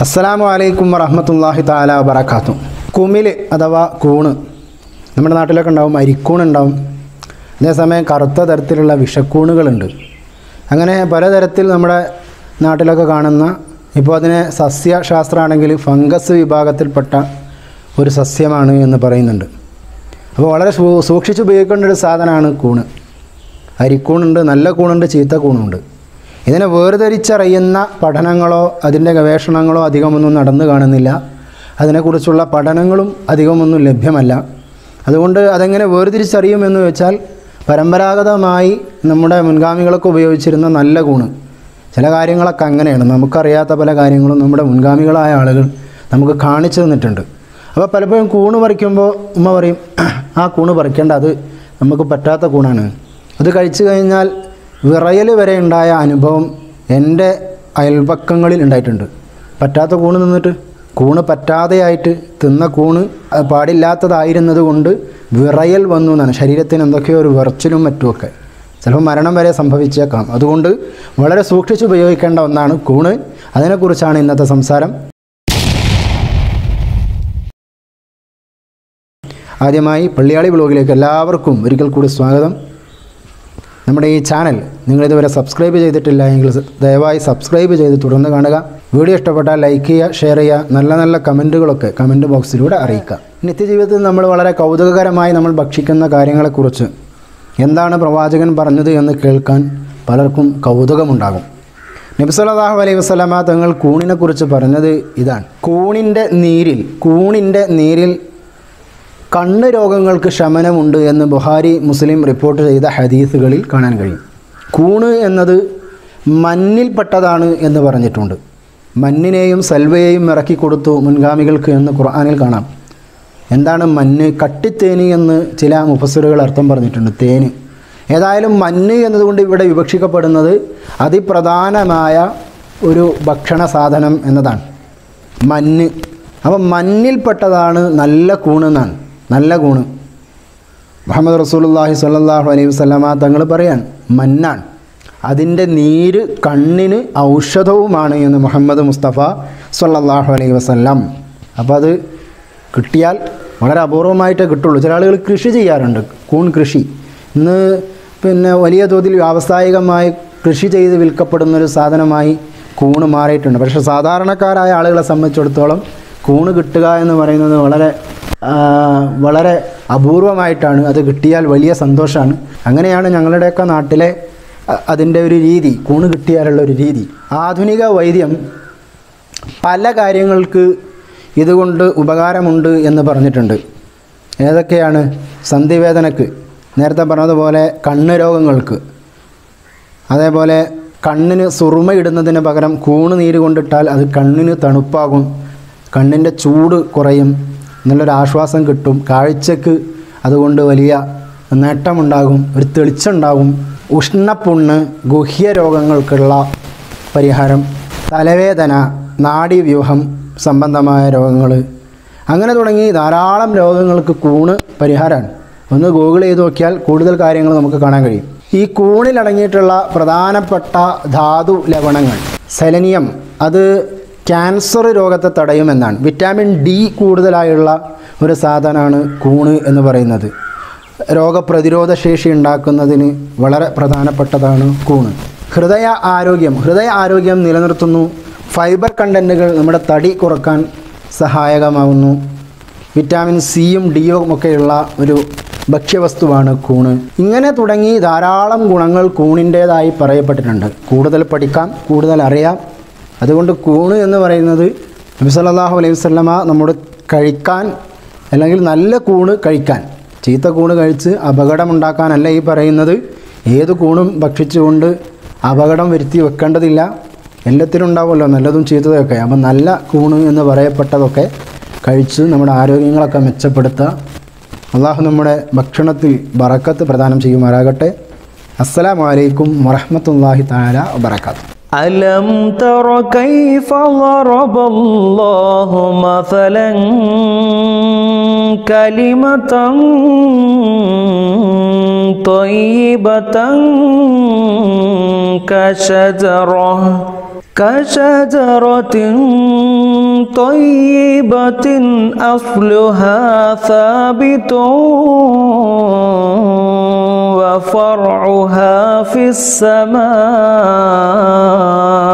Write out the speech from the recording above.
അസ്സലാമു അലൈക്കും വറഹമത്തല്ലാഹി താല വബറക്കാത്തു കുമില് അഥവാ കൂണ് നമ്മുടെ നാട്ടിലൊക്കെ ഉണ്ടാവും അരിക്കൂൺ ഉണ്ടാവും അതേസമയം കറുത്ത തരത്തിലുള്ള വിഷക്കൂണുകളുണ്ട് അങ്ങനെ പലതരത്തിൽ നമ്മുടെ നാട്ടിലൊക്കെ കാണുന്ന ഇപ്പോൾ അതിനെ സസ്യശാസ്ത്രമാണെങ്കിൽ ഫംഗസ് വിഭാഗത്തിൽപ്പെട്ട ഒരു സസ്യമാണ് എന്ന് പറയുന്നുണ്ട് അപ്പോൾ വളരെ സൂ- സൂക്ഷിച്ച് ഉപയോഗിക്കേണ്ട ഒരു സാധനമാണ് കൂണ് അരിക്കൂണുണ്ട് നല്ല കൂണുണ്ട് ചീത്ത കൂണുണ്ട് ഇതിനെ വേർതിരിച്ചറിയുന്ന പഠനങ്ങളോ അതിൻ്റെ ഗവേഷണങ്ങളോ അധികമൊന്നും നടന്നു കാണുന്നില്ല അതിനെക്കുറിച്ചുള്ള പഠനങ്ങളും അധികമൊന്നും ലഭ്യമല്ല അതുകൊണ്ട് അതെങ്ങനെ വേർതിരിച്ചറിയുമെന്ന് വെച്ചാൽ പരമ്പരാഗതമായി നമ്മുടെ മുൻഗാമികളൊക്കെ ഉപയോഗിച്ചിരുന്ന നല്ല കൂണ് ചില കാര്യങ്ങളൊക്കെ അങ്ങനെയാണ് നമുക്കറിയാത്ത പല കാര്യങ്ങളും നമ്മുടെ മുൻഗാമികളായ ആളുകൾ നമുക്ക് കാണിച്ചു തന്നിട്ടുണ്ട് അപ്പോൾ പലപ്പോഴും കൂണ് പറിക്കുമ്പോൾ ഉമ്മ പറയും ആ കൂണ് പറിക്കേണ്ട അത് നമുക്ക് പറ്റാത്ത കൂണാണ് അത് കഴിച്ചു കഴിഞ്ഞാൽ വിറയൽ വരെ ഉണ്ടായ അനുഭവം എൻ്റെ അയൽപക്കങ്ങളിൽ ഉണ്ടായിട്ടുണ്ട് പറ്റാത്ത കൂണ് നിന്നിട്ട് കൂണ് പറ്റാതെയായിട്ട് തിന്ന കൂണ് അത് പാടില്ലാത്തതായിരുന്നത് കൊണ്ട് വിറയൽ വന്നു എന്നാണ് ശരീരത്തിന് എന്തൊക്കെയോ ഒരു വിറച്ചിലും മറ്റുമൊക്കെ ചിലപ്പോൾ മരണം വരെ സംഭവിച്ചേക്കാം അതുകൊണ്ട് വളരെ സൂക്ഷിച്ച് ഉപയോഗിക്കേണ്ട ഒന്നാണ് കൂണ് അതിനെക്കുറിച്ചാണ് ഇന്നത്തെ സംസാരം ആദ്യമായി പള്ളിയാളി ബ്ലോഗിലേക്ക് എല്ലാവർക്കും ഒരിക്കൽ കൂടി സ്വാഗതം നമ്മുടെ ഈ ചാനൽ നിങ്ങൾ ഇതുവരെ സബ്സ്ക്രൈബ് ചെയ്തിട്ടില്ല എങ്കിൽ സ- ദയവായി സബ്സ്ക്രൈബ് ചെയ്ത് തുടർന്ന് കാണുക വീഡിയോ ഇഷ്ടപ്പെട്ടാൽ ലൈക്ക് ചെയ്യുക ഷെയർ ചെയ്യുക നല്ല നല്ല കമൻറ്റുകളൊക്കെ കമൻറ്റ് ബോക്സിലൂടെ അറിയിക്കുക നിത്യജീവിതത്തിൽ നമ്മൾ വളരെ കൗതുകകരമായി നമ്മൾ ഭക്ഷിക്കുന്ന കാര്യങ്ങളെക്കുറിച്ച് എന്താണ് പ്രവാചകൻ പറഞ്ഞത് എന്ന് കേൾക്കാൻ പലർക്കും കൗതുകമുണ്ടാകും നബിസല്ലാഹു അലൈഹി വസ്ലമ തങ്ങൾ കൂണിനെക്കുറിച്ച് പറഞ്ഞത് ഇതാണ് കൂണിൻ്റെ നീരിൽ കൂണിൻ്റെ നീരിൽ കണ്ണ് രോഗങ്ങൾക്ക് ശമനമുണ്ട് എന്ന് ബുഹാരി മുസ്ലിം റിപ്പോർട്ട് ചെയ്ത ഹദീസുകളിൽ കാണാൻ കഴിയും കൂണ് എന്നത് മഞ്ഞിൽപ്പെട്ടതാണ് എന്ന് പറഞ്ഞിട്ടുണ്ട് മഞ്ഞിനെയും സൽവയെയും ഇറക്കി കൊടുത്തു മുൻഗാമികൾക്ക് എന്ന് ഖുർആനിൽ കാണാം എന്താണ് മഞ്ഞ് കട്ടിത്തേന് എന്ന് ചില മുഫസറുകൾ അർത്ഥം പറഞ്ഞിട്ടുണ്ട് തേന് ഏതായാലും മഞ്ഞ് എന്നതുകൊണ്ട് ഇവിടെ വിവക്ഷിക്കപ്പെടുന്നത് അതിപ്രധാനമായ ഒരു ഭക്ഷണ സാധനം എന്നതാണ് മഞ്ഞ് അപ്പം മഞ്ഞിൽപ്പെട്ടതാണ് നല്ല കൂണ് എന്നാണ് നല്ല കൂണ് മുഹമ്മദ് റസൂലുള്ളാഹി സ്വല്ലല്ലാഹു അലൈഹി വസല്ലമ തങ്ങൾ പറയാൻ മന്നാണ് അതിൻ്റെ നീര് കണ്ണിന് ഔഷധവുമാണ് എന്ന് മുഹമ്മദ് മുസ്തഫ സ്വല്ലല്ലാഹു അലൈഹി വസല്ലം അപ്പോൾ അത് കിട്ടിയാൽ വളരെ അപൂർവമായിട്ടേ കിട്ടുള്ളൂ ചില ആളുകൾ കൃഷി ചെയ്യാറുണ്ട് കൂൺ കൃഷി ഇന്ന് പിന്നെ വലിയ തോതിൽ വ്യാവസായികമായി കൃഷി ചെയ്ത് വിൽക്കപ്പെടുന്നൊരു സാധനമായി കൂണ് മാറിയിട്ടുണ്ട് പക്ഷേ സാധാരണക്കാരായ ആളുകളെ സംബന്ധിച്ചിടത്തോളം കൂണ് കിട്ടുക എന്ന് പറയുന്നത് വളരെ ആ, വളരെ അപൂർവമായിട്ടാണ് അത് കിട്ടിയാൽ വലിയ സന്തോഷമാണ് അങ്ങനെയാണ് ഞങ്ങളുടെയൊക്കെ നാട്ടിലെ അ- അതിൻ്റെ ഒരു രീതി കൂണ് കിട്ടിയാലുള്ള ഒരു രീതി ആധുനിക വൈദ്യം പല കാര്യങ്ങൾക്ക് ഇതുകൊണ്ട് ഉപകാരമുണ്ട് എന്ന് പറഞ്ഞിട്ടുണ്ട് ഏതൊക്കെയാണ് സന്ധിവേദനക്ക് നേരത്തെ പറഞ്ഞതുപോലെ കണ്ണ് രോഗങ്ങൾക്ക് അതേപോലെ കണ്ണിന് സുറുമ ഇടുന്നതിന് പകരം കൂണ് നീര് കൊണ്ടിട്ടാൽ അത് കണ്ണിന് തണുപ്പാകും കണ്ണിൻ്റെ ചൂട് കുറയും നല്ലൊരു ആശ്വാസം കിട്ടും കാഴ്ചക്ക് അതുകൊണ്ട് വലിയ നേട്ടമുണ്ടാകും ഒരു തെളിച്ചുണ്ടാകും ഉഷ്ണപ്പുണ്ണ് ഗുഹ്യ രോഗങ്ങൾക്കുള്ള പരിഹാരം തലവേദന നാഡീവ്യൂഹം സംബന്ധമായ രോഗങ്ങൾ അങ്ങനെ തുടങ്ങി ധാരാളം രോഗങ്ങൾക്ക് കൂണ് പരിഹാരമാണ് ഒന്ന് ഗൂഗിൾ ചെയ്ത് നോക്കിയാൽ കൂടുതൽ കാര്യങ്ങൾ നമുക്ക് കാണാൻ കഴിയും ഈ കൂണിൽ അടങ്ങിയിട്ടുള്ള പ്രധാനപ്പെട്ട ധാതു ലവണങ്ങൾ സെലനിയം അത് ക്യാൻസർ രോഗത്തെ തടയുമെന്നാണ് വിറ്റാമിൻ ഡി കൂടുതലായുള്ള ഒരു സാധനമാണ് കൂണ് എന്ന് പറയുന്നത് രോഗപ്രതിരോധ ശേഷി ഉണ്ടാക്കുന്നതിന് വളരെ പ്രധാനപ്പെട്ടതാണ് കൂണ് ഹൃദയ ആരോഗ്യം ഹൃദയ ആരോഗ്യം നിലനിർത്തുന്നു ഫൈബർ കണ്ടൻറ്റുകൾ നമ്മുടെ തടി കുറക്കാൻ സഹായകമാവുന്നു വിറ്റാമിൻ സിയും ഡിയും ഒക്കെയുള്ള ഒരു ഭക്ഷ്യവസ്തുവാണ് കൂണ് ഇങ്ങനെ തുടങ്ങി ധാരാളം ഗുണങ്ങൾ കൂണിൻ്റേതായി പറയപ്പെട്ടിട്ടുണ്ട് കൂടുതൽ പഠിക്കാം കൂടുതൽ അറിയാം അതുകൊണ്ട് കൂണ് എന്ന് പറയുന്നത് നബി സല്ലല്ലാഹു അലൈഹി വസല്ലമ നമ്മോട് കഴിക്കാൻ അല്ലെങ്കിൽ നല്ല കൂണ് കഴിക്കാൻ ചീത്ത കൂണ് കഴിച്ച് അപകടമുണ്ടാക്കാനല്ല ഈ പറയുന്നത് ഏത് കൂണും ഭക്ഷിച്ചുകൊണ്ട് അപകടം വരുത്തി വെക്കേണ്ടതില്ല എല്ലാത്തിനും ഉണ്ടാവുമല്ലോ നല്ലതും ചീത്തതൊക്കെ അപ്പം നല്ല കൂണ് എന്ന് പറയപ്പെട്ടതൊക്കെ കഴിച്ച് നമ്മുടെ ആരോഗ്യങ്ങളൊക്കെ മെച്ചപ്പെടുത്തുക അള്ളാഹു നമ്മുടെ ഭക്ഷണത്തിൽ ബറക്കത്ത് പ്രദാനം ചെയ്യുമാറാകട്ടെ അസ്സലാമു അലൈക്കും വറഹ്മത്തുള്ളാഹി തആല വബറകാതുഹു ألم تر كيف ضرب الله مثلا كلمة طيبة كشجرة كشجرة طيبة أصلها ثابت وفرعها في السماء